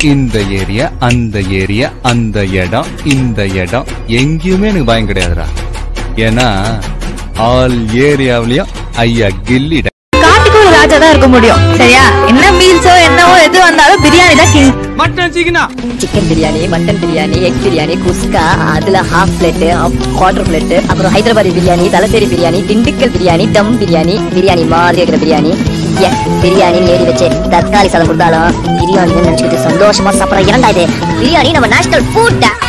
இந்த ஏரியா அந்த ஏரியா அந்த இடம் இந்த இடம் எங்கேயுமே எனக்கு பயம் கிடையாதுடா ஏன்னா ஆல் ஏரியாவிலயும் ஐயா கில்லிட காட்டுக்கு ஒரு ராஜா தான் இருக்க முடியும் சரியா என்ன மீல்ஸோ என்னவோ எது வந்தாலும் பிரியாணி தான் king chicken biryani mutton biryani egg biryani kuska அதுல ஹாஃப் பிளேட் குவார்டர் பிளேட் அப்புறம் ஹைதராபாதி பிரியாணி தலசேரி பிரியாணி திண்டுக்கல் பிரியாணி தம் பிரியாணி பிரியாணி மாதிரி இருக்கிற பிரியாணி எஸ் பிரியாணி நேரி வச்சு தக்காளி சாதம் கொடுத்தாலும் பிரியாணி நினைச்சுக்கிட்டு சந்தோஷமா சாப்பிட இரண்டா இது பிரியாணி நம்ம நேஷனல் ஃபுட்